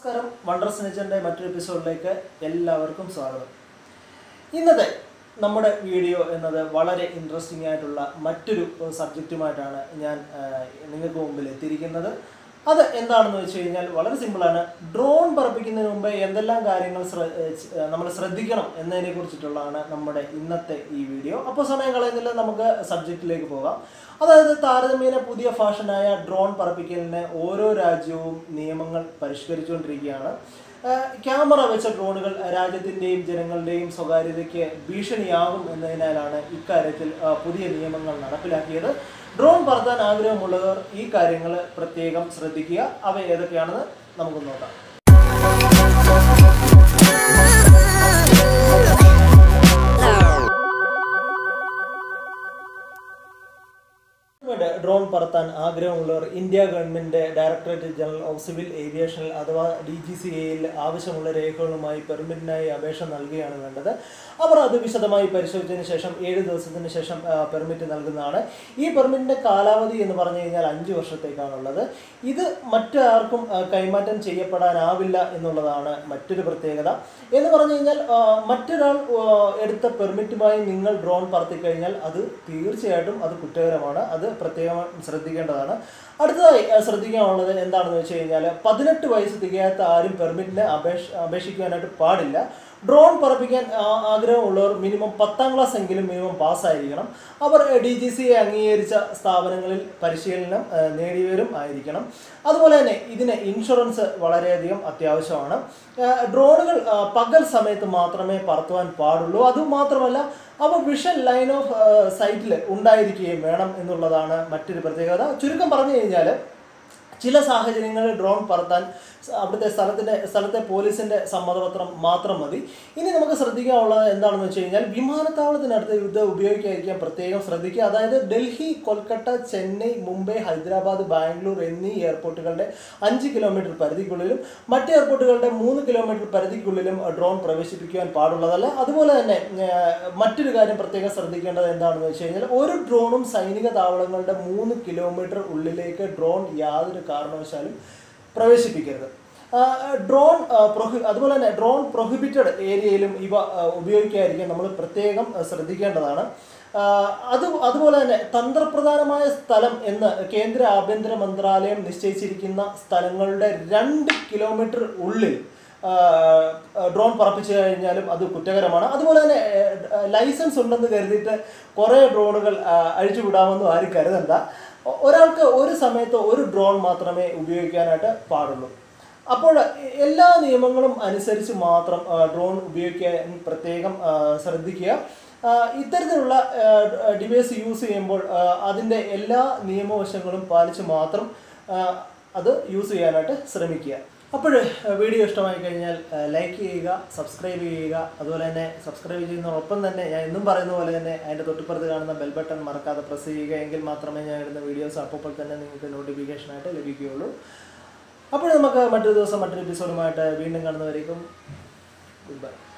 നമസ്കാരം വണ്ടർ സ്നേച്ചറിൻ്റെ മറ്റൊരു എപ്പിസോഡിലേക്ക് എല്ലാവർക്കും സ്വാഗതം ഇന്നത്തെ നമ്മുടെ വീഡിയോ എന്നത് വളരെ ഇൻട്രസ്റ്റിംഗ് ആയിട്ടുള്ള മറ്റൊരു നമ്മൾ ഞാൻ ആ, നിങ്ങൾക്ക് മുമ്പിൽ എത്തിയിരിക്കുന്നത് അത് എന്താണെന്ന് വെച്ച് കഴിഞ്ഞാൽ വളരെ സിമ്പിളാണ് ഡ്രോൺ പറപ്പിക്കുന്നതിന് മുമ്പ് എന്തെല്ലാം കാര്യങ്ങൾ നമ്മൾ ശ്രദ്ധിക്കണം എന്നതിനെ കുറിച്ചിട്ടുള്ളതാണ് നമ്മുടെ ഇന്നത്തെ ഈ വീഡിയോ അപ്പോൾ സമയം കളയുന്നില്ല നമുക്ക് സബ്ജക്റ്റിലേക്ക് പോകാം അതായത് താരതമ്യേന പുതിയ ഫാഷനായ ഡ്രോൺ പറപ്പിക്കലിന് ഓരോ രാജ്യവും നിയമങ്ങൾ പരിഷ്കരിച്ചുകൊണ്ടിരിക്കുകയാണ് ആഹ് ക്യാമറ വെച്ച ഡ്രോണുകൾ രാജ്യത്തിൻ്റെയും ജനങ്ങളുടെയും സ്വകാര്യതയ്ക്ക് ഭീഷണിയാകും എന്നതിനാലാണ് ഇക്കാര്യത്തിൽ ആഹ് പുതിയ നിയമങ്ങൾ നടപ്പിലാക്കിയത് ഡ്രോൺ പറത്താൻ ആഗ്രഹമുള്ളവർ ഈ കാര്യങ്ങൾ പ്രത്യേകം ശ്രദ്ധിക്കുക അവ ഏതൊക്കെയാണെന്ന് നമുക്ക് നോക്കാം ഗവൺമെന്റ് ഡ്രോൺ പറത്താൻ ആഗ്രഹമുള്ളവർ India government directorate general of civil ഏവിയേഷനിൽ അഥവാ ഡി ജി സി എയിൽ ആവശ്യമുള്ള രേഖകളുമായി പെർമിറ്റിനായി അപേക്ഷ നൽകുകയാണ് വേണ്ടത് അവർ അത് വിശദമായി പരിശോധിച്ചതിന് ശേഷം ഏഴ് ദിവസത്തിന് ശേഷം ആ, പെർമിറ്റ് നൽകുന്നതാണ് ഈ പെർമിറ്റിന്റെ കാലാവധി എന്ന് പറഞ്ഞു കഴിഞ്ഞാൽ അഞ്ച് വർഷത്തേക്കാണുള്ളത് ഇത് മറ്റാർക്കും ആ, കൈമാറ്റം ചെയ്യപ്പെടാനാവില്ല എന്നുള്ളതാണ് മറ്റൊരു പ്രത്യേകത എന്ന് പറഞ്ഞു കഴിഞ്ഞാൽ ആ, മറ്റൊരാൾ ആ, എടുത്ത പെർമിറ്റുമായി നിങ്ങൾ ഡ്രോൺ പറത്തി കഴിഞ്ഞാൽ അത് തീർച്ചയായിട്ടും അത് കുറ്റകരമാണ് അത് പ്രത്യേകം ശ്രദ്ധിക്കേണ്ടതാണ് അടുത്തതായി ആ, ശ്രദ്ധിക്കാനുള്ളത് എന്താണെന്ന് വെച്ച് കഴിഞ്ഞാൽ പതിനെട്ട് വയസ്സ് തികയാത്ത ആരും പെർമിറ്റിന് അപേക്ഷ അപേക്ഷിക്കാനായിട്ട് പാടില്ല ഡ്രോൺ പറപ്പിക്കാൻ ആ, ആഗ്രഹമുള്ളവർ മിനിമം പത്താം ക്ലാസ് എങ്കിലും മിനിമം പാസ്സായിരിക്കണം അവർ ഡി ജി സി അംഗീകരിച്ച സ്ഥാപനങ്ങളിൽ പരിശീലനം ആ, നേടിയവരും ആയിരിക്കണം അതുപോലെ തന്നെ ഇതിന് ഇൻഷുറൻസ് വളരെയധികം അത്യാവശ്യമാണ് ആ, ഡ്രോണുകൾ ആ, പകൽ സമയത്ത് മാത്രമേ പറത്തുവാൻ പാടുള്ളൂ അതുമാത്രമല്ല അവ വിഷൻ ലൈൻ ഓഫ് സൈറ്റിൽ ഉണ്ടായിരിക്കുകയും വേണം എന്നുള്ളതാണ് മറ്റൊരു പ്രത്യേകത ചുരുക്കം പറഞ്ഞു കഴിഞ്ഞാൽ ചില സാഹചര്യങ്ങളിൽ ഡ്രോൺ പറത്താൻ സ- അവിടുത്തെ സ്ഥലത്തിൻ്റെ സ്ഥലത്തെ പോലീസിൻ്റെ സമ്മതപത്രം മാത്രം മതി ഇനി നമുക്ക് ശ്രദ്ധിക്കാനുള്ളത് എന്താണെന്ന് വെച്ച് കഴിഞ്ഞാൽ വിമാനത്താവളത്തിനടുത്ത് ഇത് ഉപയോഗിക്കാതിരിക്കാൻ പ്രത്യേകം ശ്രദ്ധിക്കുക അതായത് ഡൽഹി കൊൽക്കത്ത ചെന്നൈ മുംബൈ ഹൈദരാബാദ് ബാംഗ്ലൂർ എന്നീ എയർപോർട്ടുകളുടെ അഞ്ച് കിലോമീറ്റർ പരിധിക്കുള്ളിലും മറ്റ് എയർപോർട്ടുകളുടെ മൂന്ന് കിലോമീറ്റർ പരിധിക്കുള്ളിലും ഡ്രോൺ പ്രവേശിപ്പിക്കുവാൻ പാടുള്ളതല്ല അതുപോലെ തന്നെ ഏർ, മറ്റൊരു കാര്യം പ്രത്യേകം ശ്രദ്ധിക്കേണ്ടത് എന്താണെന്ന് വെച്ച് കഴിഞ്ഞാൽ ഒരു ഡ്രോണും സൈനിക താവളങ്ങളുടെ മൂന്ന് കിലോമീറ്റർ ഉള്ളിലേക്ക് ഡ്രോൺ യാതൊരു കാരണവശാലും പ്രവേശിപ്പിക്കരുത് ആ, ഡ്രോൺ ആ, പ്രൊഹി അതുപോലെ തന്നെ ഡ്രോൺ പ്രൊഹിബിറ്റഡ് ഏരിയയിലും ഇവ ആ, ഉപയോഗിക്കാതിരിക്കാൻ നമ്മൾ പ്രത്യേകം ആ, ശ്രദ്ധിക്കേണ്ടതാണ് ആ, അത് അതുപോലെ തന്നെ തന്ത്രപ്രധാനമായ സ്ഥലം എന്ന് കേന്ദ്ര ആഭ്യന്തര മന്ത്രാലയം നിശ്ചയിച്ചിരിക്കുന്ന സ്ഥലങ്ങളുടെ രണ്ട് കിലോമീറ്റർ ഉള്ളിൽ ആ, ഡ്രോൺ പറപ്പിച്ചു കഴിഞ്ഞാലും അത് കുറ്റകരമാണ് അതുപോലെ തന്നെ ഏ, ലൈസൻസ് ഉണ്ടെന്ന് കരുതിയിട്ട് കുറേ ഡ്രോണുകൾ ആ, അഴിച്ചുവിടാമെന്നും ആരും കരുതണ്ട ഒ- ഒരാൾക്ക് ഒരു സമയത്ത് ഒരു ഡ്രോൺ മാത്രമേ ഉപയോഗിക്കാനായിട്ട് പാടുള്ളൂ അപ്പോൾ എല്ലാ നിയമങ്ങളും അനുസരിച്ച് മാത്രം ആ, ഡ്രോൺ ഉപയോഗിക്കാൻ പ്രത്യേകം ആ, ശ്രദ്ധിക്കുക ആ, ഇത്തരത്തിലുള്ള ഡിവൈസ് യൂസ് ചെയ്യുമ്പോൾ ആ, അതിൻ്റെ എല്ലാ നിയമവശങ്ങളും പാലിച്ച് മാത്രം ആ, അത് യൂസ് ചെയ്യാനായിട്ട് ശ്രമിക്കുക അപ്പോൾ വീഡിയോ ഇഷ്ടമായി കഴിഞ്ഞാൽ ലൈക്ക് ചെയ്യുക സബ്സ്ക്രൈബ് ചെയ്യുക അതുപോലെ തന്നെ സബ്സ്ക്രൈബ് ചെയ്യുന്നതോടൊപ്പം തന്നെ ഞാൻ എന്നും പറയുന്ന പോലെ തന്നെ അതിൻ്റെ തൊട്ടിപ്പുറത്ത് കാണുന്ന ബെൽ ബട്ടൺ മറക്കാതെ പ്രസ് ചെയ്യുക എങ്കിൽ മാത്രമേ ഞാൻ ഇടുന്ന വീഡിയോസ് അപ്പോൾ തന്നെ നിങ്ങൾക്ക് നോട്ടിഫിക്കേഷനായിട്ട് ലഭിക്കുകയുള്ളൂ അപ്പോൾ നമുക്ക് മറ്റൊരു ദിവസം മറ്റൊരു എപ്പിസോഡുമായിട്ട് വീണ്ടും കാണുന്നവരേക്കും ഗുഡ് ബൈ